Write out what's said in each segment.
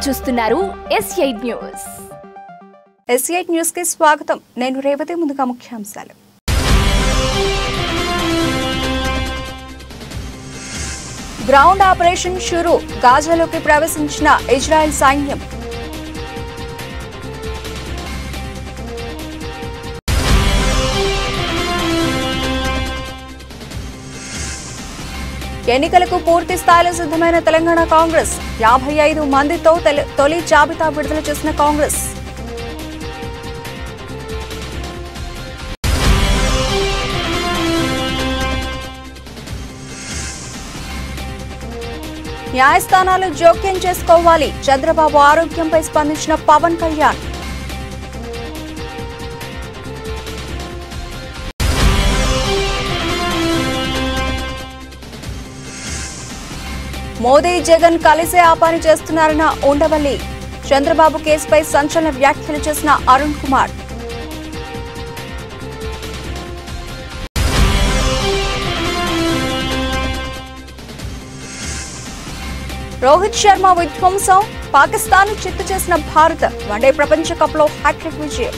చూస్తున్నారు S eight news S eight news కి స్వాగతం నేను రేవతి ముందుగా ముఖ్యాంశాలు గ్రౌండ్ ఆపరేషన్ షురు గాజాలోకి ప్రవేశించిన ఇజ్రాయెల్ సైన్యం ఎన్నికలకు పూర్తి స్థాయిలో సిద్ధమైన తెలంగాణ కాంగ్రెస్ యాభై ఐదు మందితో తెలి- తొలి జాబితా విడుదల చేసిన కాంగ్రెస్ న్యాయస్థానాలు జోక్యం చేసుకోవాలి చంద్రబాబు ఆరోగ్యంపై స్పందించిన పవన్ కళ్యాణ్ మోదీ జగన్ కలిసే ఆ పని చేస్తున్నారన్న ఉండవల్లి చంద్రబాబు కేసుపై సంచలన వ్యాఖ్యలు చేసిన అరుణ్ కుమార్ రోహిత్ శర్మ విధ్వంసం పాకిస్తాన్ చిత్తు చేసిన భారత్ వన్డే ప్రపంచ కప్ లో హ్యాట్రిక్ విజయం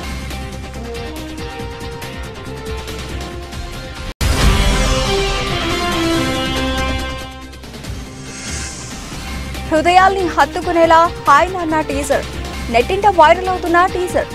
హృదయాల్ని హత్తుకునేలా హాయ్ నాన్న టీజర్ నెట్టింట వైరల్ అవుతున్న టీజర్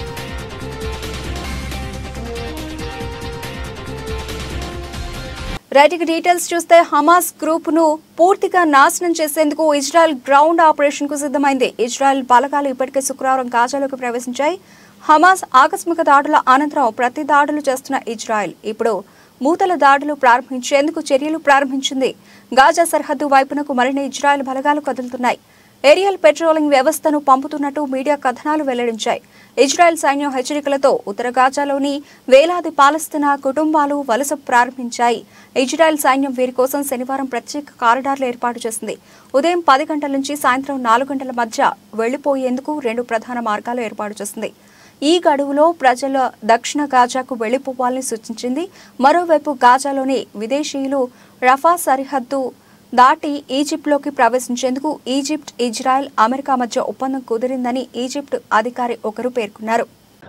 రైటింగ్ డీటెయిల్స్ చూస్తే హమాస్ గ్రూప్ ను పూర్తిగా నాశనం చేసేందుకు ఇజ్రాయెల్ గ్రౌండ్ ఆపరేషన్ కు సిద్ధమైంది ఇజ్రాయెల్ బలగాలు ఇప్పటికే శుక్రవారం గాజాలోకి ప్రవేశించాయి హమాస్ ఆకస్మిక దాడుల అనంతరం ప్రతి దాడులు చేస్తున్న ఇజ్రాయెల్ ఇప్పుడు మూతల దాడులు ప్రారంభించేందుకు చర్యలు ప్రారంభించింది గాజా సరిహద్దు వైపునకు మరిన్ని ఇజ్రాయెల్ బలగాలు కదులుతున్నాయి ఏరియల్ పెట్రోలింగ్ వ్యవస్థను పంపుతున్నట్టు మీడియా కథనాలు వెల్లడించాయి ఇజ్రాయెల్ సైన్యం హెచ్చరికలతో ఉత్తర గాజాలోని వేలాది పాలస్తీనా కుటుంబాలు వలస ప్రారంభించాయి ఇజ్రాయెల్ సైన్యం వీరి కోసం శనివారం ప్రత్యేక కారిడార్లు ఏర్పాటు చేసింది ఉదయం పది గంటల నుంచి సాయంత్రం నాలుగు గంటల మధ్య వెళ్లిపోయేందుకు రెండు ప్రధాన మార్గాలు ఏర్పాటు చేసింది ఈ గడువులో ప్రజల దక్షిణ గాజాకు వెళ్లిపోవాలని సూచించింది మరోవైపు గాజాలోని విదేశీయులు రఫా సరిహద్దు దాటి ఈజిప్ట్లోకి ప్రవేశించేందుకు ఈజిప్ట్ ఇజ్రాయెల్ అమెరికా మధ్య ఒప్పందం కుదిరిందని ఈజిప్ట్ అధికారి ఒకరు పేర్కొన్నారు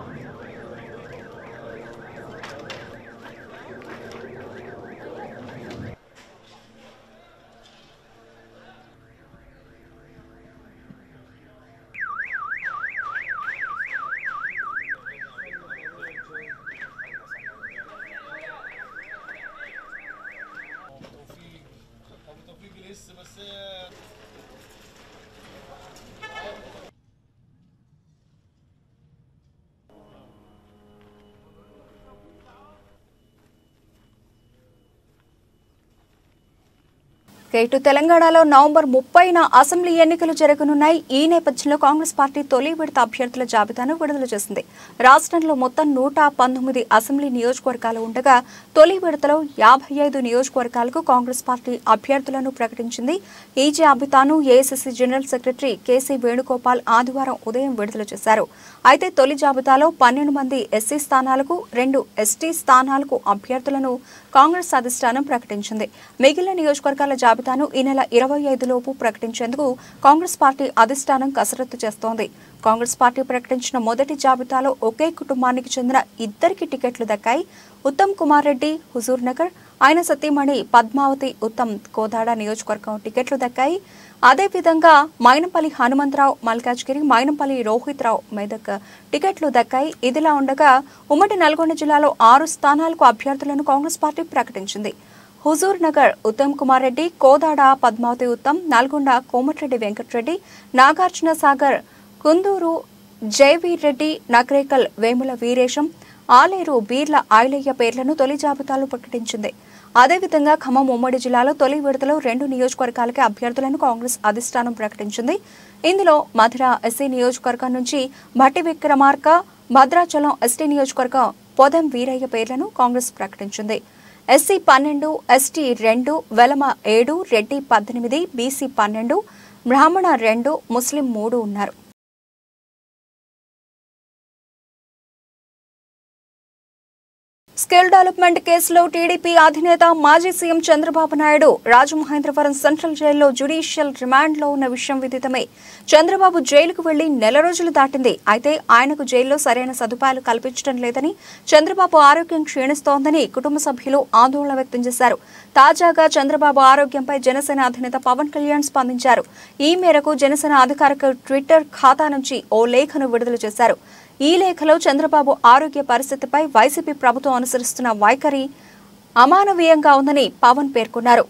ఇటు తెలంగాణలో నవంబర్ ముప్పైన అసెంబ్లీ ఎన్నికలు జరగనున్నాయి ఈ నేపథ్యంలో కాంగ్రెస్ పార్టీ తొలి విడత అభ్యర్థుల జాబితాను విడుదల చేసింది రాష్ట్రంలో మొత్తం నూట పంతొమ్మిది అసెంబ్లీ నియోజకవర్గాలు ఉండగా తొలి విడతలో యాభై ఐదు నియోజకవర్గాలకు కాంగ్రెస్ పార్టీ అభ్యర్థులను ప్రకటించింది ఈ జాబితాను AICC general secretary KC Venugopal ఆదివారం ఉదయం విడుదల చేశారు అయితే తొలి జాబితాలో పన్నెండు మంది ఎస్సీ స్థానాలకు రెండు ఎస్టీ స్థానాలకు అభ్యర్థులను కాంగ్రెస్ అధిష్టానం ప్రకటించింది మిగిలిన నియోజకవర్గాల జాబితాను ఈ నెల ఇరవై ఐదులోపు ప్రకటించేందుకు కాంగ్రెస్ పార్టీ అధిష్టానం కసరత్తు చేస్తోంది కాంగ్రెస్ పార్టీ ప్రకటించిన మొదటి జాబితాలో ఒకే కుటుంబానికి చెందిన ఇద్దరికి టికెట్లు దక్కాయి ఉత్తమ్ కుమార్ రెడ్డి హుజూర్ నగర్ ఆయన సతీమణి పద్మావతి ఉత్తమ్ కోదాడ నియోజకవర్గం టికెట్లు దక్కాయి అదేవిధంగా మైనంపల్లి హనుమంతరావు మల్కాజ్గిరి మైనంపల్లి రోహిత్ రావు మెదక్ టికెట్లు దక్కాయి ఇదిలా ఉండగా ఉమ్మడి నల్గొండ జిల్లాలో ఆరు స్థానాలకు అభ్యర్థులను కాంగ్రెస్ పార్టీ ప్రకటించింది హుజూర్ నగర్ ఉత్తమ్ కుమార్ రెడ్డి కోదాడ పద్మావతి ఉత్తమ్ నల్గొండ కోమటిరెడ్డి వెంకటరెడ్డి నాగార్జున సాగర్ కుందూరు జయవీర్ రెడ్డి నకరేకల్ వేముల వీరేశం ఆలేరు బీర్ల ఆయిలయ్య పేర్లను తొలి జాబితాలో ప్రకటించింది అదేవిధంగా ఖమ్మం ఉమ్మడి జిల్లాలో తొలి విడతలో రెండు నియోజకవర్గాలకి అభ్యర్థులను కాంగ్రెస్ అధిష్టానం ప్రకటించింది ఇందులో మధుర ఎస్సీ నియోజకవర్గం నుంచి భట్టి విక్రమార్క భద్రాచలం ఎస్టీ నియోజకవర్గం పొదం వీరయ్య పేర్లను కాంగ్రెస్ ప్రకటించింది ఎస్సీ పన్నెండు ఎస్టీ రెండు వెలమ ఏడు రెడ్డి పద్దెనిమిది బీసీ పన్నెండు బ్రాహ్మణ రెండు ముస్లిం మూడు ఉన్నారు స్కిల్ డెవలప్మెంట్ కేసులో టీడీపీ అధినేత మాజీ సీఎం చంద్రబాబు నాయుడు రాజమహేంద్రవరం సెంట్రల్ జైల్లో జ్యుడిషియల్ రిమాండ్లో ఉన్న విషయం విదితమే చంద్రబాబు జైలుకు వెళ్లి నెల రోజులు దాటింది అయితే ఆయనకు జైల్లో సరైన సదుపాయాలు కల్పించడం లేదని చంద్రబాబు ఆరోగ్యం క్షీణిస్తోందని కుటుంబ సభ్యులు ఆందోళన వ్యక్తం చేశారు తాజాగా చంద్రబాబు ఆరోగ్యంపై జనసేన అధినేత పవన్ కళ్యాణ్ స్పందించారు ఈ మేరకు జనసేన అధికారిక ట్విట్టర్ ఖాతా నుంచి ఓ లేఖను విడుదల చేశారు ఈ లేఖలో చంద్రబాబు ఆరోగ్య పరిస్థితిపై వైసీపీ ప్రభుత్వం అనుసరిస్తున్న వైఖరి అమానవీయంగా ఉందని పవన్ పేర్కొన్నారు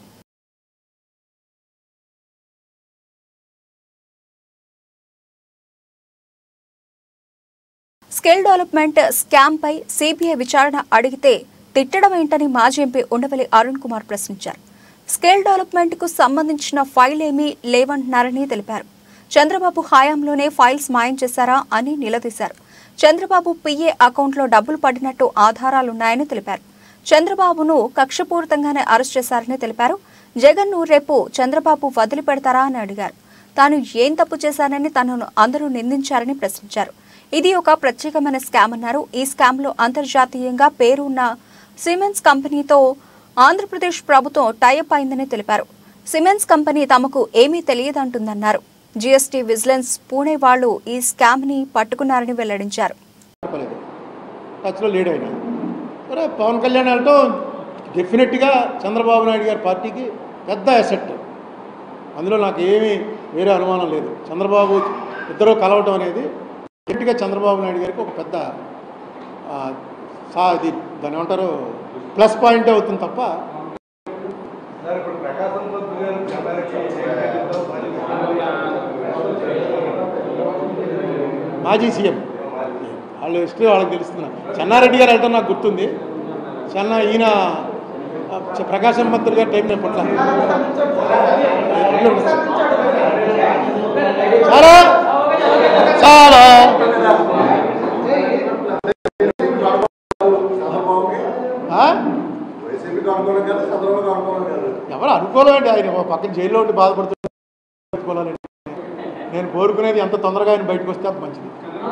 స్కిల్ డెవలప్మెంట్ స్కామ్ పై సిబిఐ విచారణ అడిగితే తిట్టడం ఏంటని మాజీ ఎంపీ ఉండవల్లి అరుణ్ కుమార్ ప్రశ్నించారు స్కిల్ డెవలప్మెంట్ కు సంబంధించిన ఫైల్ ఏమీ లేవంటున్నారని తెలిపారు చంద్రబాబు హయాంలోనే ఫైల్స్ మాయం చేశారా అని నిలదీశారు చంద్రబాబు పిఏ అకౌంట్లో డబ్బులు పడినట్టు ఆధారాలున్నాయని తెలిపారు చంద్రబాబును కక్షపూరితంగానే అరెస్ట్ చేశారని తెలిపారు జగన్ను రేపు చంద్రబాబు వదిలిపెడతారా అని అడిగారు తాను ఏం తప్పు చేశానని తనను అందరూ నిందించారని ప్రశ్నించారు ఇది ఒక ప్రత్యేకమైన స్కామ్ అన్నారు ఈ స్కామ్ లో అంతర్జాతీయంగా పేరు ఉన్న సిమెన్స్ కంపెనీతో ఆంధ్రప్రదేశ్ ప్రభుత్వం టైఅప్ అయిందని తెలిపారు సిమెన్స్ కంపెనీ తమకు ఏమీ తెలియదంటుందన్నారు జీఎస్టీ విజిలెన్స్ పూణే వాళ్లు ఈ స్కామ్ ని పట్టుకున్నారని వెల్లడించారు చెప్పలేదు టచ్లో లేడు ఆయన సరే పవన్ కళ్యాణ్ వెళ్ళటం డెఫినెట్గా చంద్రబాబు నాయుడు గారి పార్టీకి పెద్ద అసెట్ అందులో నాకు ఏమీ వేరే అనుమానం లేదు చంద్రబాబు ఇద్దరు కలవటం అనేది డెఫినెట్గా చంద్రబాబు నాయుడు గారికి ఒక పెద్ద ఆ, సా ఇది దాని ఏమంటారు ప్లస్ పాయింట్ అవుతుంది తప్ప సార్ ఇప్పుడు ప్రకాశం పంత్ గారు చెన్నారెడ్డి మాజీ సీఎం వాళ్ళ హిస్టరీ వాళ్ళకి తెలుస్తుంది చెన్నారెడ్డి గారు వెళ్ళటం నాకు గుర్తుంది చెన్న ఈయన ఆ, చ- ప్రకాశం మంత్రి గారి టైం నేను పట్ల చాలా చాలా ఆ? వైసీపీకి అనుకూలం కాదు చంద్రబాబుకి అనుకూలం కాదు ఎవరు అనుకోలేదు అండి ఆయన ఒక పక్కన జైల్లో ఉండి బాధపడుతున్నారండి నేను కోరుకునేది ఎంత తొందరగా ఆయన బయటకు వస్తే అంత మంచిది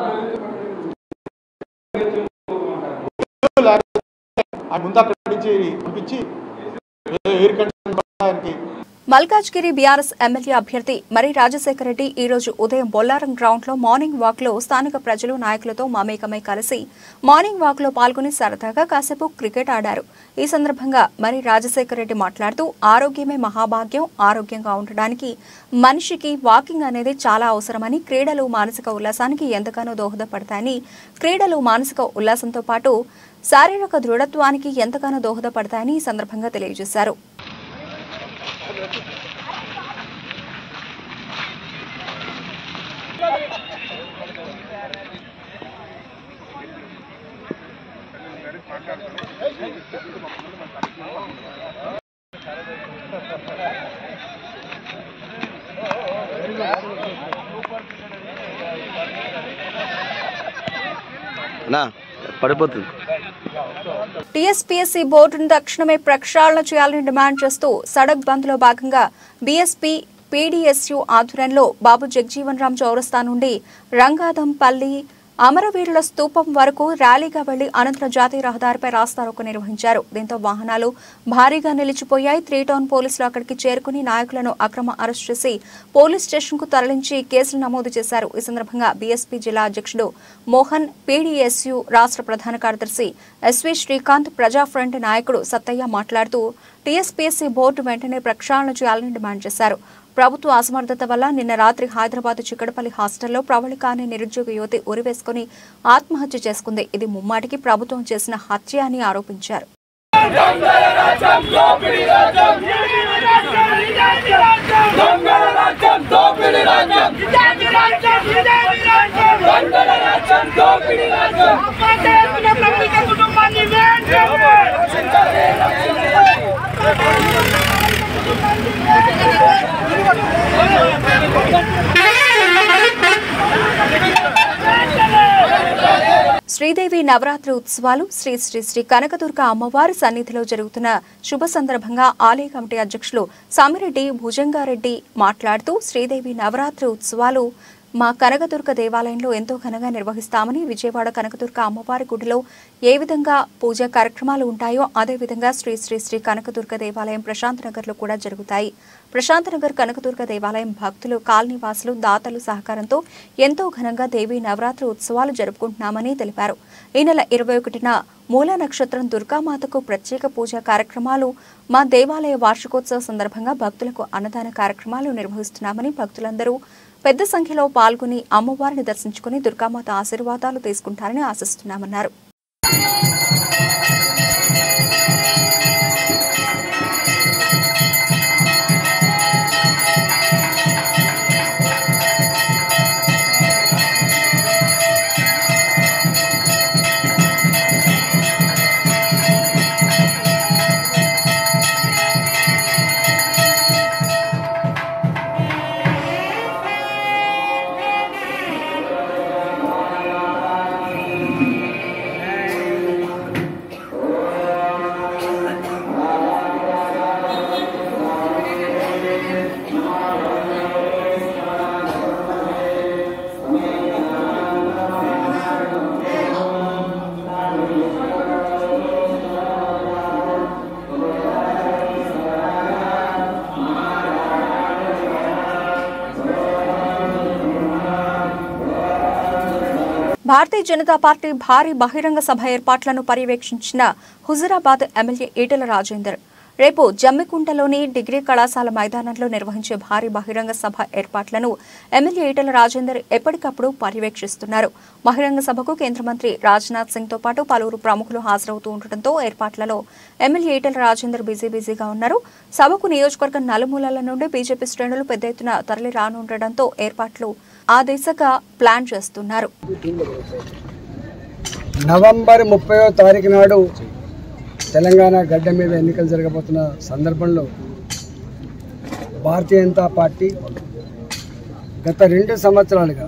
లేకపోతే ఆయన ముందు అక్కడి నుంచి పంపించి ఎయిర్ కండిషన్ ఆయనకి మల్కాజ్గిరి బీఆర్ఎస్ ఎమ్మెల్యే అభ్యర్థి మరి రాజశేఖర రెడ్డి ఈ రోజు ఉదయం బొల్లారం గ్రౌండ్ లో మార్నింగ్ వాక్ లో స్థానిక ప్రజలు నాయకులతో మమేకమై కలిసి మార్నింగ్ వాక్ లో పాల్గొని సరదాగా కాసేపు క్రికెట్ ఆడారు ఈ సందర్భంగా మరి రాజశేఖర రెడ్డి మాట్లాడుతూ ఆరోగ్యమే మహాభాగ్యం ఆరోగ్యంగా ఉండడానికి మనిషికి వాకింగ్ అనేది చాలా అవసరమని క్రీడలు మానసిక ఉల్లాసానికి ఎంతగానో దోహదపడతాయని క్రీడలు మానసిక ఉల్లాసంతో పాటు శారీరక దృఢత్వానికి ఎంతగానో దోహదపడతాయని ఈ సందర్భంగా తెలియజేశారు నా పడిపోతుంది టీఎస్పీఎస్సీ బోర్డును తక్షణమే ప్రక్షాళన చేయాలని డిమాండ్ చేస్తూ సడక్ బంద్ లో భాగంగా బీఎస్పీ పీడీఎస్యు ఆధ్వర్యంలో బాబు జగ్జీవన్ రామ్ చౌరస్తా నుండి రంగాదంపల్లి అమరవీరుల స్తూపం వరకు ర్యాలీగా వెళ్లి అనంతరం జాతీయ రహదారిపై రాస్తారోకో నిర్వహించారు దీంతో వాహనాలు భారీగా నిలిచిపోయాయి త్రీ టౌన్ పోలీసులు అక్కడికి చేరుకుని నాయకులను అక్రమ అరెస్ట్ చేసి పోలీస్ స్టేషన్ కు తరలించి కేసులు నమోదు చేశారు ఈ సందర్భంగా బీఎస్పీ జిల్లా అధ్యక్షుడు మోహన్ పీడీఎస్యు రాష్ట్ర ప్రధాన కార్యదర్శి ఎస్వి శ్రీకాంత్ ప్రజా ఫ్రంట్ నాయకుడు సత్తయ్య మాట్లాడుతూ టీఎస్పీఎస్సీ బోర్డు వెంటనే ప్రక్షాళన చేయాలని డిమాండ్ చేశారు ప్రభుత్వ అసమర్థత వల్ల నిన్న రాత్రి హైదరాబాద్ చిక్కడపల్లి హాస్టల్లో ప్రవళిక అనే నిరుద్యోగ యువతి ఉరివేసుకుని ఆత్మహత్య చేసుకుంది ఇది ముమ్మాటికి ప్రభుత్వం చేసిన హత్య అని ఆరోపించారు శ్రీదేవి నవరాత్రి ఉత్సవాలు శ్రీ శ్రీ శ్రీ కనకదుర్గ అమ్మవారి సన్నిధిలో జరుగుతున్న శుభ సందర్భంగా ఆలయ కమిటీ అధ్యక్షులు సామిరెడ్డి భుజంగారెడ్డి మాట్లాడుతూ శ్రీదేవి నవరాత్రి ఉత్సవాలు మా కనకదుర్గ దేవాలయంలో ఎంతో ఘనంగా నిర్వహిస్తామని విజయవాడ కనకదుర్గ అమ్మవారి గుడిలో ఏ విధంగా పూజా కార్యక్రమాలు ఉంటాయో అదేవిధంగా శ్రీ శ్రీ శ్రీ కనకదుర్గ దేవాలయం ప్రశాంత్ నగర్లో కూడా జరుగుతాయి ప్రశాంత్ నగర్ కనకదుర్గ దేవాలయం భక్తులు కాలనీవాసులు దాతలు సహకారంతో ఎంతో ఘనంగా దేవీ నవరాత్రి ఉత్సవాలు జరుపుకుంటున్నామని తెలిపారు ఈ నెల ఇరవై ఒకటిన మూల నక్షత్రం దుర్గామాతకు ప్రత్యేక పూజా కార్యక్రమాలు మా దేవాలయ వార్షికోత్సవ సందర్భంగా భక్తులకు అన్నదాన కార్యక్రమాలు నిర్వహిస్తున్నామని భక్తులందరూ పెద్ద సంఖ్యలో పాల్గొని అమ్మవారిని దర్శించుకుని దుర్గామాత ఆశీర్వాదాలు తీసుకుంటారని ఆశిస్తున్నామన్నారు భారతీయ జనతా పార్టీ భారీ బహిరంగ సభ ఏర్పాట్లను పర్యవేక్షించిన హుజురాబాద్ ఎమ్మెల్యే ఈటెల రాజేందర్ రేపు జమ్మికుంటలోని డిగ్రీ కళాశాల మైదానంలో నిర్వహించే భారీ బహిరంగ సభ ఏర్పాట్లను ఎమ్మెల్యే ఈటెల రాజేందర్ ఎప్పటికప్పుడు పర్యవేక్షిస్తున్నారు బహిరంగ సభకు కేంద్ర మంత్రి రాజ్నాథ్ సింగ్ తో పాటు పలువురు ప్రముఖులు హాజరవుతూ ఉండటంతో ఏర్పాట్లలో ఎమ్మెల్యే ఈటెల రాజేందర్ బిజీ బిజీగా ఉన్నారు సభకు నియోజకవర్గం నలుమూలల నుండి బీజేపీ శ్రేణులు పెద్ద ఎత్తున తరలి రానుండటంతో ఏర్పాట్లు ఆ దిశగా ప్లాన్ చేస్తున్నారు నవంబర్ ముప్పయో తారీఖు నాడు తెలంగాణ గడ్డ మీద ఎన్నికలు జరగబోతున్న సందర్భంలో భారతీయ జనతా పార్టీ గత రెండు సంవత్సరాలుగా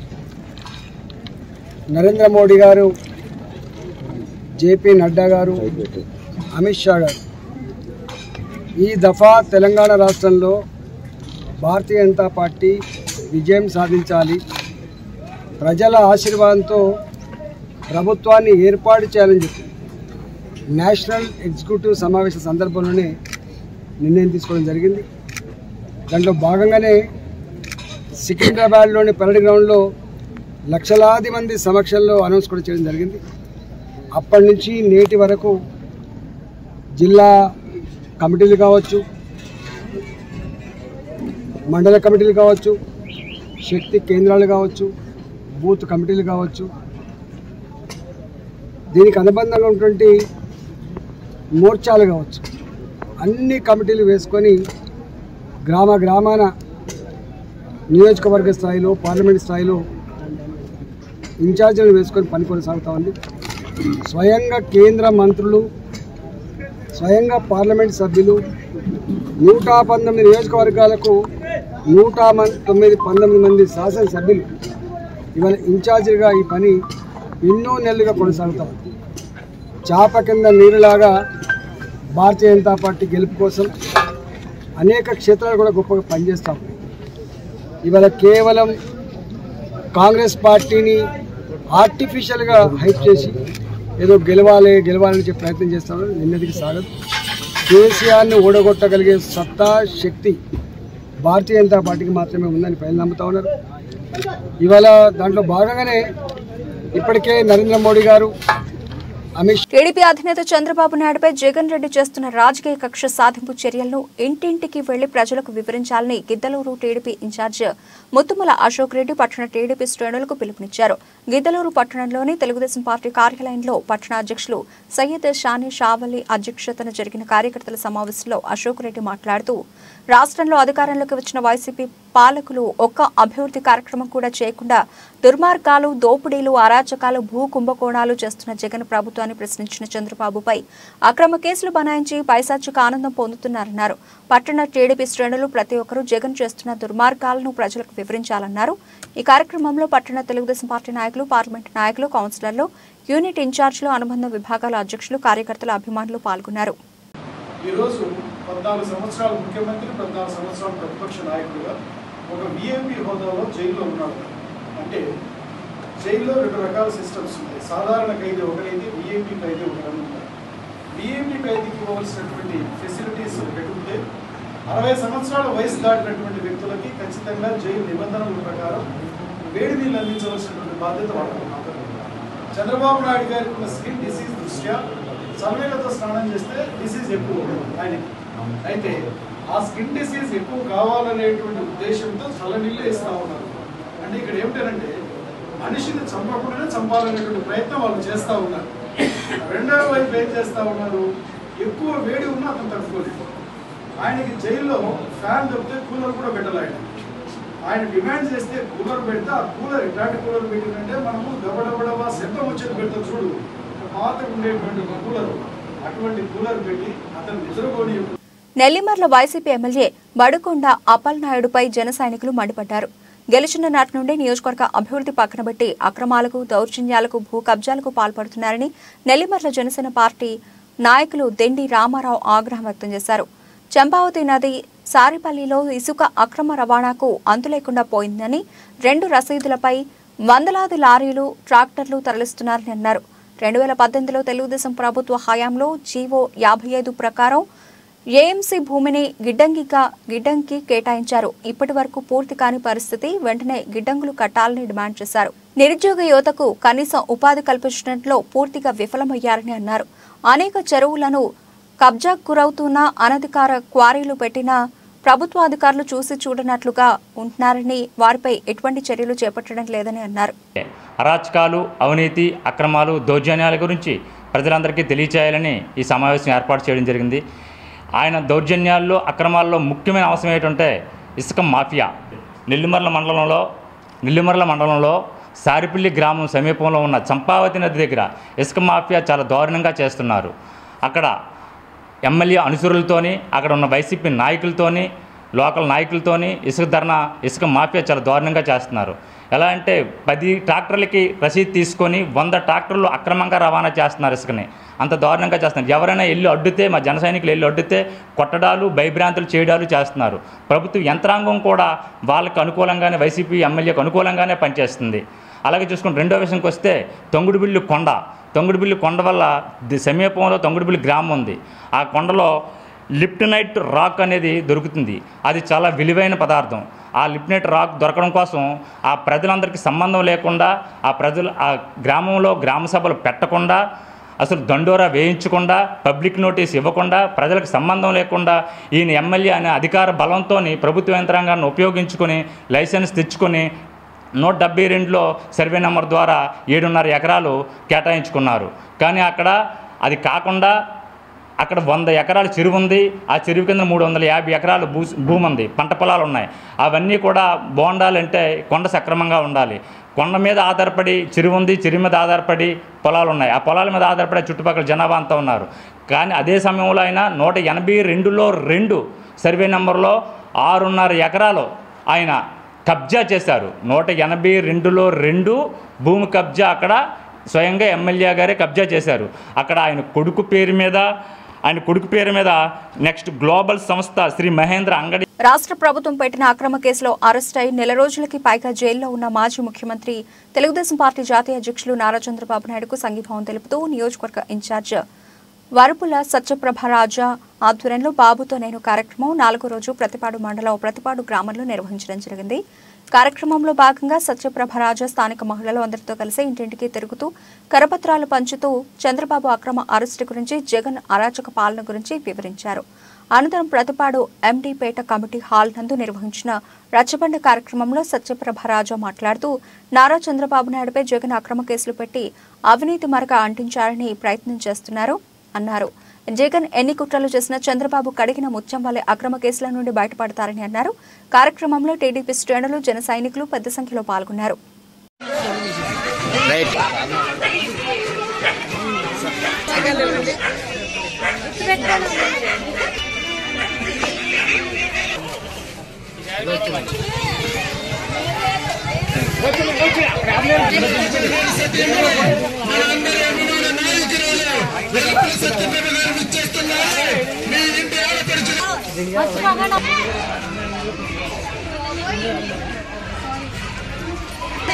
నరేంద్ర మోడీ గారు జేపీ నడ్డా గారు అమిత్ షా గారు ఈ దఫా తెలంగాణ రాష్ట్రంలో భారతీయ జనతా పార్టీ విజయం సాధించాలి ప్రజల ఆశీర్వాదంతో ప్రభుత్వాన్ని ఏర్పాటు చేయాలని చెప్పి నేషనల్ ఎగ్జిక్యూటివ్ సమావేశ సందర్భంలోనే నిర్ణయం తీసుకోవడం జరిగింది దాంట్లో భాగంగానే సికింద్రాబాద్లోని పరేడ్ గ్రౌండ్లో లక్షలాది మంది సమక్షంలో అనౌన్స్ కూడా చేయడం జరిగింది అప్పటి నుంచి నేటి వరకు జిల్లా కమిటీలు కావచ్చు మండల కమిటీలు కావచ్చు శక్తి కేంద్రాలు కావచ్చు బూత్ కమిటీలు కావచ్చు దీనికి అనుబంధంగా ఉన్నటువంటి మోర్చాలు కావచ్చు అన్ని కమిటీలు వేసుకొని గ్రామ గ్రామాన నియోజకవర్గ స్థాయిలో పార్లమెంట్ స్థాయిలో ఇన్ఛార్జీలను వేసుకొని పని కొనసాగుతా ఉంది స్వయంగా కేంద్ర మంత్రులు స్వయంగా పార్లమెంట్ సభ్యులు నూట పంతొమ్మిది నియోజకవర్గాలకు నూట మన్- తొమ్మిది పంతొమ్మిది మంది శాసనసభ్యులు ఇవాళ ఇన్ఛార్జిగా ఈ పని ఎన్నో నెలలుగా కొనసాగుతా ఉంది చాప కింద నీరులాగా భారతీయ జనతా పార్టీ గెలుపు కోసం అనేక క్షేత్రాలు కూడా గొప్పగా పనిచేస్తాం ఇవాళ కేవలం కాంగ్రెస్ పార్టీని ఆర్టిఫిషియల్గా హైప్ చేసి ఏదో గెలవాలి గెలవాలని చెప్పి ప్రయత్నం చేస్తామని నిన్నటికి సాగదు కేసీఆర్ని ఓడగొట్టగలిగే సత్తా శక్తి భారతీయ జనతా పార్టీకి మాత్రమే ఉందని ప్రజలు నమ్ముతా ఉన్నారు ఇవాళ దాంట్లో భాగంగానే ఇప్పటికే నరేంద్ర మోడీ గారు అమిత్ షా టీడీపీ అధినేత చంద్రబాబు నాయుడుపై జగన్ రెడ్డి చేస్తున్న రాజకీయ కక్ష సాధింపు చర్యలను ఇంటింటికి వెళ్లి ప్రజలకు వివరించాలని గిద్దలూరు టీడీపీ ఇన్ఛార్జ్ ముత్తుమల అశోక్ రెడ్డి పట్టణ టీడీపీ శ్రేణులకు పిలుపునిచ్చారు గిద్దలూరు పట్టణంలోని తెలుగుదేశం పార్టీ కార్యాలయంలో పట్టణ అధ్యక్షులు సయ్యద్ షానీ షావలి అధ్యక్షతన జరిగిన కార్యకర్తల సమావేశంలో అశోక్ రెడ్డి మాట్లాడుతూ రాష్ట్రంలో అధికారంలోకి వచ్చిన వైసీపీ పాలకులు ఒక్క అభివృద్ధి కార్యక్రమం కూడా చేయకుండా దుర్మార్గాలు దోపిడీలు అరాచకాలు భూ కుంభకోణాలు చేస్తున్న జగన్ ప్రభుత్వాన్ని ప్రశ్నించిన చంద్రబాబుపై అక్రమ కేసులు బనాయించి పైశాచిక ఆనందం పొందుతున్నారన్నారు పట్టణ టీడీపీ శ్రేణులు ప్రతి ఒక్కరూ జగన్ చేస్తున్న దుర్మార్గాలను ప్రజలకు వివరించాలన్నారు ఈ కార్యక్రమంలో పట్టణ తెలుగుదేశం పార్టీ నాయకులు పార్లమెంటు నాయకులు కౌన్సిలర్లు యూనిట్ ఇన్ఛార్జీలు అనుబంధ విభాగాల అధ్యక్షులు కార్యకర్తల అభిమానులు పాల్గొన్నారు ఈరోజు పద్నాలుగు సంవత్సరాలు ముఖ్యమంత్రి పద్నాలుగు సంవత్సరాలు ప్రతిపక్ష నాయకుడిగా ఒక విఐపి హోదాలో జైల్లో ఉన్నాడు అంటే జైల్లో రెండు రకాల సిస్టమ్స్ ఉంటాయి సాధారణ ఖైదీ ఒకరైతే విఐపి ఖైదీ ఒకరని ఉంటారు విఐపి ఖైదీకి ఇవ్వవలసినటువంటి ఫెసిలిటీస్ ఒకటి ఉంటే అరవై సంవత్సరాల వయసు దాటినటువంటి వ్యక్తులకి ఖచ్చితంగా జైలు నిబంధనల ప్రకారం వేడి నీళ్ళు అందించవలసినటువంటి బాధ్యత వాళ్ళకు మాత్రమే చంద్రబాబు నాయుడు గారికి ఉన్న స్కిన్ డిసీజ్ దృష్ట్యా చల్లనీళ్ళతో స్నానం చేస్తే డిసీజ్ ఎక్కువ ఉంటుంది ఆయనకి అయితే ఆ స్కిన్ డిసీజ్ ఎక్కువ కావాలనేటువంటి ఉద్దేశంతో చల్లనీళ్ళే ఇస్తా ఉన్నారు అంటే ఇక్కడ ఏమిటంటే మనిషిని చంపకుండానే చంపాలనేటువంటి ప్రయత్నం వాళ్ళు చేస్తూ ఉన్నారు రెండవ వైపు ఏం చేస్తూ ఉన్నారు ఎక్కువ వేడి ఉన్నా అతను తట్టుకోలేదు ఆయనకి జైల్లో ఫ్యాన్ దొరికితే కూలర్ కూడా పెట్టాలి ఆయన ఆయన డిమాండ్ చేస్తే కూలర్ పెడితే ఆ కూలర్ ఎట్లాంటి కూలర్ పెట్టిందంటే మనము దబడబడబా శబ్దం వచ్చేది పెడతాం చూడు పాత ఉండేటువంటి ఒక కూలర్ అటువంటి కూలర్ పెట్టి అతను నిద్రపోని నెల్లిమర్ల వైసీపీ ఎమ్మెల్యే బడుకొండ అప్పల్ నాయుడుపై జన సైనికులు మండిపడ్డారు గెలిచిన నాటి నుండి నియోజకవర్గ అభివృద్ధి పక్కన పెట్టి అక్రమాలకు దౌర్జన్యాలకు భూ కబ్జాలకు పాల్పడుతున్నారని నెల్లిమర్ల జనసేన పార్టీ నాయకులు దెండి రామారావు ఆగ్రహం వ్యక్తం చేశారు చంపావతి నది సారిపల్లిలో ఇసుక అక్రమ రవాణాకు అంతులేకుండా పోయిందని రెండు రసీదులపై వందలాది లారీలు ట్రాక్టర్లు తరలిస్తున్నారని అన్నారు రెండు వేల పద్దెనిమిదిలో తెలుగుదేశం ప్రభుత్వ హయాంలో జీవో యాభై ఐదు ప్రకారం ఏఎంసీ భూమిని గిడ్డంగిగా గిడ్డంకి కేటాయించారు ఇప్పటి వరకు పూర్తి కాని పరిస్థితి వెంటనే గిడ్డంగులు కట్టాలని డిమాండ్ చేశారు నిరుద్యోగ యువతకు కనీసం ఉపాధి కల్పించడంలో పూర్తిగా విఫలమయ్యారని అన్నారు అనేక చెరువులను కబ్జాకు గురవుతున్న అనధికార క్వారీలు పెట్టిన ప్రభుత్వ అధికారులు చూసి చూడనట్లుగా ఉంటున్నారని వారిపై ఎటువంటి చర్యలు చేపట్టడం లేదని అన్నారు అరాచకాలు అవినీతి అక్రమాలు దౌర్జన్యాల గురించి ప్రజలందరికీ తెలియచేయాలని ఈ సమావేశం ఏర్పాటు చేయడం జరిగింది ఆయన దౌర్జన్యాల్లో అక్రమాల్లో ముఖ్యమైన అవసరం ఏంటంటే ఇసుక మాఫియా నెల్లిమర్ల మండలంలో నెల్లిమర్ల మండలంలో సారిపల్లి గ్రామం సమీపంలో ఉన్న చంపావతి నది దగ్గర ఇసుక మాఫియా చాలా దారుణంగా చేస్తున్నారు అక్కడ ఎమ్మెల్యే అనుచరులతోని అక్కడ ఉన్న వైసీపీ నాయకులతోని లోకల్ నాయకులతోని ఇసుక ధరణ ఇసుక మాఫియా చాలా దారుణంగా చేస్తున్నారు ఎలా అంటే పది ట్రాక్టర్లకి రసీదు తీసుకొని వంద ట్రాక్టర్లు అక్రమంగా రవాణా చేస్తున్నారు ఇసుకని అంత దారుణంగా చేస్తున్నారు ఎవరైనా వెళ్ళి అడ్డితే మా జన సైనికులు వెళ్ళి అడ్డితే కొట్టడాలు భయభ్రాంతులు చేయడాలు చేస్తున్నారు ప్రభుత్వ యంత్రాంగం కూడా వాళ్ళకి అనుకూలంగానే వైసీపీ ఎమ్మెల్యేకి అనుకూలంగానే పనిచేస్తుంది అలాగే చూసుకుని రెండో విషయంకి వస్తే తొంగుడుబిల్లు కొండ తొంగుడుబిల్లి కొండ వల్ల ది- సమీపంలో తొంగుడుబిల్లి గ్రామం ఉంది ఆ కొండలో లిప్టనైట్ రాక్ అనేది దొరుకుతుంది అది చాలా విలువైన పదార్థం ఆ లిప్టనైట్ రాక్ దొరకడం కోసం ఆ ప్రజలందరికీ సంబంధం లేకుండా ఆ ప్రజలు ఆ గ్రామంలో గ్రామ సభలు పెట్టకుండా అసలు దండోరా వేయించకుండా పబ్లిక్ నోటీస్ ఇవ్వకుండా ప్రజలకు సంబంధం లేకుండా ఈయన ఎమ్మెల్యే అనే అధికార బలంతో ప్రభుత్వ యంత్రాంగాన్ని ఉపయోగించుకొని లైసెన్స్ తెచ్చుకొని నూట డెబ్బై రెండులో సర్వే నెంబర్ ద్వారా ఏడున్నర ఎకరాలు కేటాయించుకున్నారు కానీ అక్కడ అది కాకుండా అక్కడ వంద ఎకరాల చెరువు ఉంది ఆ చెరువు కింద మూడు వందల యాభై ఎకరాలు భూ భూమి ఉంది పంట పొలాలు ఉన్నాయి అవన్నీ కూడా బాగుండాలంటే కొండ సక్రమంగా ఉండాలి కొండ మీద ఆధారపడి చెరువు ఉంది చెరువు మీద ఆధారపడి పొలాలు ఉన్నాయి ఆ పొలాల మీద ఆధారపడి ఆ చుట్టుపక్కల జనాభా అంతా ఉన్నారు కానీ అదే సమయంలో ఆయన నూట ఎనభై రెండులో రెండు సర్వే నెంబర్లో ఆరున్నర ఎకరాలు ఆయన కబ్జా చేశారు నూట ఎనభై రెండులో రెండు భూమి కబ్జా అక్కడ స్వయంగా ఎమ్మెల్యే గారే కబ్జా చేశారు అక్కడ ఆయన కొడుకు పేరు మీద ఆయన కొడుకు పేరు మీద నెక్స్ట్ గ్లోబల్ సంస్థ శ్రీ మహేంద్ర అంగడి రాష్ట్ర ప్రభుత్వం పెట్టిన అక్రమ కేసులో అరెస్ట్ అయి నెల రోజులకి పైగా జైల్లో ఉన్న మాజీ ముఖ్యమంత్రి తెలుగుదేశం పార్టీ జాతీయ అధ్యక్షులు నారా చంద్రబాబు నాయుడుకు సంఘీభావం తెలుపుతూ నియోజకవర్గ ఇన్ఛార్జ్ వరుపుల సత్యప్రభ రాజా ఆధ్వర్యంలో బాబుతో నేను కార్యక్రమం నాలుగో రోజు ప్రతిపాడు మండలం ప్రతిపాడు గ్రామంలో నిర్వహించడం జరిగింది కార్యక్రమంలో భాగంగా సత్యప్రభ రాజా స్థానిక మహిళలు అందరితో కలిసి ఇంటింటికి తిరుగుతూ కరపత్రాలు పంచుతూ చంద్రబాబు అక్రమ అరెస్టు గురించి జగన్ అరాచక పాలన గురించి వివరించారు అనంతరం ప్రతిపాడు ఎండీపేట కమిటీ హాల్ నందు నిర్వహించిన రచ్చబండ కార్యక్రమంలో సత్యప్రభ రాజా మాట్లాడుతూ నారా చంద్రబాబు నాయుడుపై జగన్ అక్రమ కేసులు పెట్టి అవినీతి మరక అంటించారని ప్రయత్నం చేస్తున్నారు అన్నారు జగన్ ఎన్ని కుట్రలు చేసినా చంద్రబాబు కడిగిన ముత్యం వల్లే అక్రమ కేసుల నుండి బయటపడతారని అన్నారు కార్యక్రమంలో టీడీపీ శ్రేణులు జన సైనికులు పెద్ద సంఖ్యలో పాల్గొన్నారు రైట్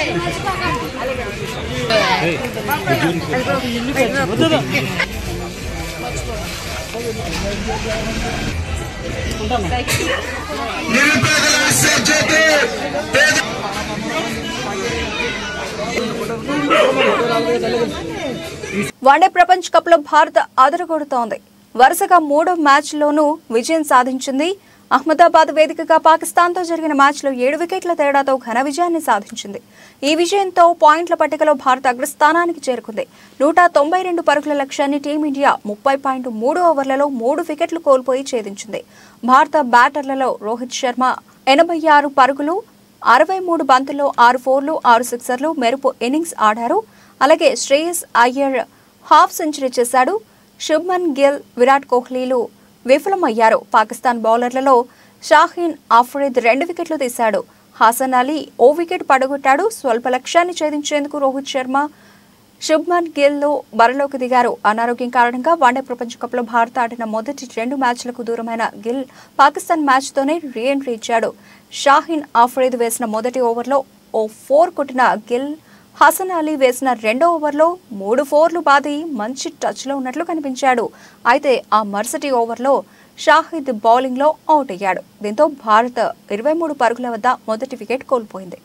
వన్డే ప్రపంచ కప్ లో భారత్ అదరగొడుతోంది వరుసగా మూడో మ్యాచ్లోనూ విజయం సాధించింది అహ్మదాబాద్ వేదికగా పాకిస్తాన్తో జరిగిన మ్యాచ్లో ఏడు వికెట్ల తేడాతో ఘన విజయాన్ని సాధించింది ఈ విజయంతో పాయింట్ల పట్టికలో భారత్ అగ్రస్థానానికి చేరుకుంది నూట తొంభై రెండు పరుగుల లక్ష్యాన్ని టీమిండియా ముప్పై పాయింట్ మూడు ఓవర్లలో మూడు వికెట్లు కోల్పోయి ఛేదించింది భారత బ్యాటర్లలో రోహిత్ శర్మ ఎనభై ఆరు పరుగులు అరవై మూడు బంతుల్లో ఆరు ఫోర్లు ఆరు సిక్సర్లు మెరుపు ఇన్నింగ్స్ ఆడారు అలాగే శ్రేయస్ అయ్యర్ హాఫ్ సెంచరీ చేశాడు శుభ్మన్ గిల్ విరాట్ కోహ్లీలు విఫలమయ్యారు పాకిస్తాన్ బౌలర్లలో షాహీన్ ఆఫ్రిద్ రెండు వికెట్లు తీశాడు హాసన్ అలీ ఓ వికెట్ పడగొట్టాడు స్వల్ప లక్ష్యాన్ని ఛేదించేందుకు రోహిత్ శర్మ శుభ్మన్ గిల్లు బరిలోకి దిగారు అనారోగ్యం కారణంగా వన్డే ప్రపంచ కప్లో భారత్ ఆడిన మొదటి రెండు మ్యాచ్లకు దూరమైన గిల్ పాకిస్తాన్ మ్యాచ్తోనే రీ ఎంట్రీ ఇచ్చాడు షాహీన్ ఆఫ్రీద్ వేసిన మొదటి ఓవర్లో ఓ ఫోర్ కొట్టిన గిల్ హసన్ అలీ వేసిన రెండో ఓవర్లో మూడు ఫోర్లు బాది మంచి టచ్లో ఉన్నట్లు కనిపించాడు అయితే ఆ మరుసటి ఓవర్లో షాహిద్ బౌలింగ్లో అవుట్ అయ్యాడు దీంతో భారత్ ఇరవై మూడు పరుగుల వద్ద మొదటి వికెట్ కోల్పోయింది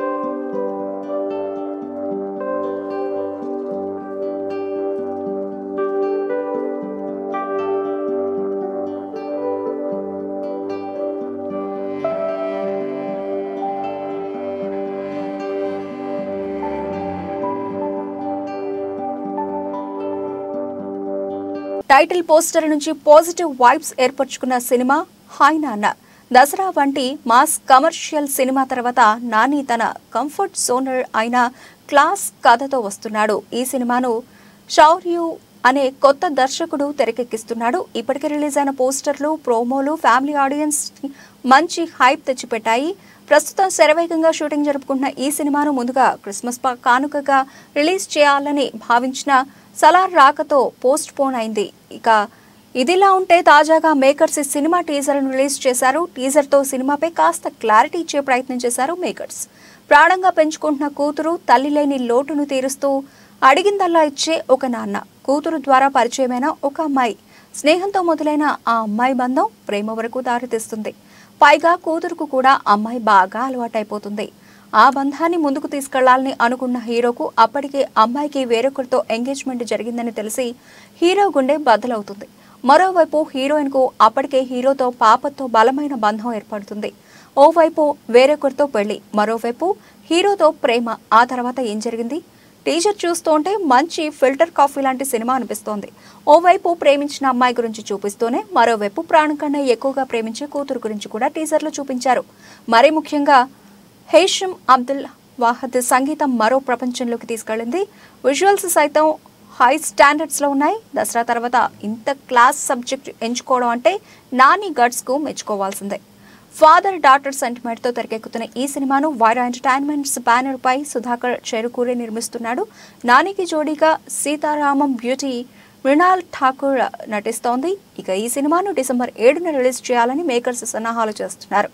టైటిల్ పోస్టర్ నుంచి పాజిటివ్ వైబ్స్ ఏర్పరచుకున్న సినిమా హాయ్ నాన్న దసరా వంటి మాస్ కమర్షియల్ సినిమా తర్వాత నాని తన కంఫర్ట్ జోనర్ అయిన క్లాస్ కథతో వస్తున్నాడు ఈ సినిమాను షౌర్యు అనే కొత్త దర్శకుడు తెరకెక్కిస్తున్నాడు ఇప్పటికే రిలీజ్ అయిన పోస్టర్లు ప్రోమోలు ఫ్యామిలీ ఆడియన్స్ మంచి హైప్ తెచ్చిపెట్టాయి ప్రస్తుతం శరవేగంగా షూటింగ్ జరుపుకుంటున్న ఈ సినిమాను ముందుగా క్రిస్మస్ పా- కానుకగా రిలీజ్ చేయాలని భావించిన సలార్ రాకతో పోస్ట్ పోన్ అయింది ఇక ఇదిలా ఉంటే తాజాగా మేకర్స్ ఈ సినిమా టీజర్ను రిలీజ్ చేశారు టీజర్తో సినిమాపై కాస్త క్లారిటీ ఇచ్చే ప్రయత్నం చేశారు మేకర్స్ ప్రాణంగా పెంచుకుంటున్న కూతురు తల్లి లేని లోటును తీరుస్తూ అడిగిందల్లా ఇచ్చే ఒక నాన్న కూతురు ద్వారా పరిచయమైన ఒక అమ్మాయి స్నేహంతో మొదలైన ఆ అమ్మాయి బంధం ప్రేమ వరకు దారితీస్తుంది పైగా కూతురుకు కూడా అమ్మాయి బాగా అలవాటైపోతుంది ఆ బంధాన్ని ముందుకు తీసుకెళ్లాలని అనుకున్న హీరోకు అప్పటికే అమ్మాయికి వేరొకరితో ఎంగేజ్మెంట్ జరిగిందని తెలిసి హీరో గుండె బద్దలవుతుంది మరోవైపు హీరోయిన్ కు అప్పటికే హీరోతో పాపతో బలమైన బంధం ఏర్పడుతుంది ఓవైపు వేరొకరితో పెళ్లి మరోవైపు హీరోతో ప్రేమ ఆ తర్వాత ఏం జరిగింది టీజర్ చూస్తుంటే మంచి ఫిల్టర్ కాఫీ లాంటి సినిమా అనిపిస్తోంది ఓవైపు ప్రేమించిన అమ్మాయి గురించి చూపిస్తూనే మరోవైపు ప్రాణం కన్నా ఎక్కువగా ప్రేమించే కూతురు గురించి కూడా టీజర్లో చూపించారు మరీ ముఖ్యంగా హేషం అబ్దుల్ వాహద్ సంగీతం మరో ప్రపంచంలోకి తీసుకెళ్ళింది విజువల్స్ సైతం హై స్టాండర్డ్స్లో ఉన్నాయి దసరా తర్వాత ఇంత క్లాస్ సబ్జెక్ట్ ఎంచుకోవడం అంటే నాని గట్స్కు మెచ్చుకోవాల్సిందే ఫాదర్ డాటర్ సెంటిమెంట్తో తెరకెక్కుతున్న ఈ సినిమాను వైరా ఎంటర్టైన్మెంట్స్ బ్యానర్ పై సుధాకర్ చెరుకూరి నిర్మిస్తున్నాడు నానికి జోడీగా సీతారామం బ్యూటీ మృణాల్ ఠాకూర్ నటిస్తోంది ఇక ఈ సినిమాను డిసెంబర్ ఏడున రిలీజ్ చేయాలని మేకర్స్ సన్నాహాలు చేస్తున్నారు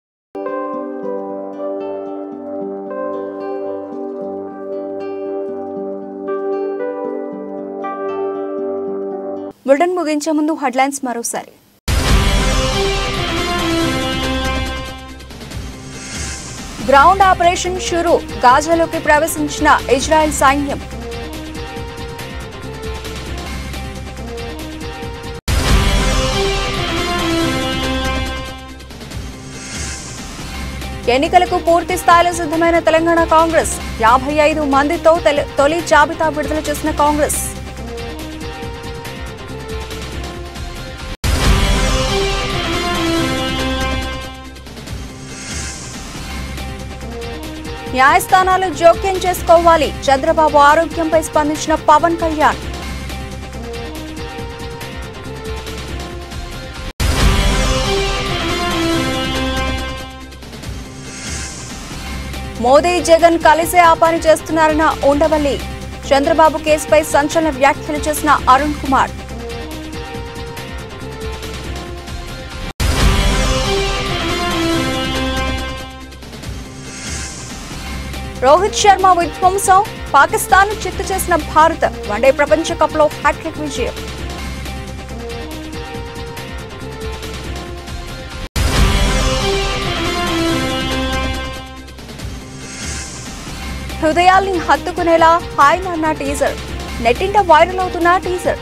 బులెటిన్ ముగించే ముందు హెడ్లైన్స్ మరోసారి గ్రౌండ్ ఆపరేషన్ షురు గాజాలోకి ప్రవేశించిన ఇజ్రాయెల్ సైన్యం ఎన్నికలకు పూర్తి స్థాయిలో సిద్ధమైన తెలంగాణ కాంగ్రెస్ యాభై ఐదు మందితో తెలి- తొలి జాబితా విడుదల చేసిన కాంగ్రెస్ న్యాయస్థానాలు జోక్యం చేసుకోవాలి చంద్రబాబు ఆరోగ్యంపై స్పందించిన పవన్ కళ్యాణ్ మోదీ జగన్ కలిసే ఆ పని చేస్తున్నారన్న ఉండవల్లి చంద్రబాబు కేసుపై సంచలన వ్యాఖ్యలు చేసిన అరుణ్ కుమార్ రోహిత్ శర్మ విధ్వంసం పాకిస్తాన్ చిత్తు చేసిన భారత్ వన్డే ప్రపంచ కప్ లో హ్యాట్రిక్ విజయం హృదయాల్ని హత్తుకునేలా హాయ్ నాన్న టీజర్ నెట్టింట వైరల్ అవుతున్న టీజర్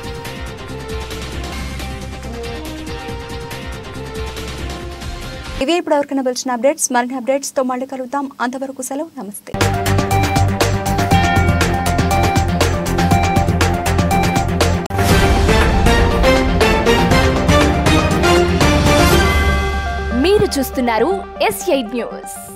ఇవి ఇప్పుడు ఎవరికైనా పిలిచిన అప్డేట్స్ మరిన్ని అప్డేట్స్ తో మళ్ళీ కలుద్దాం అంతవరకు సెలవు నమస్తే మీరు చూస్తున్నారు ఎస్ ఎయిట్ న్యూస్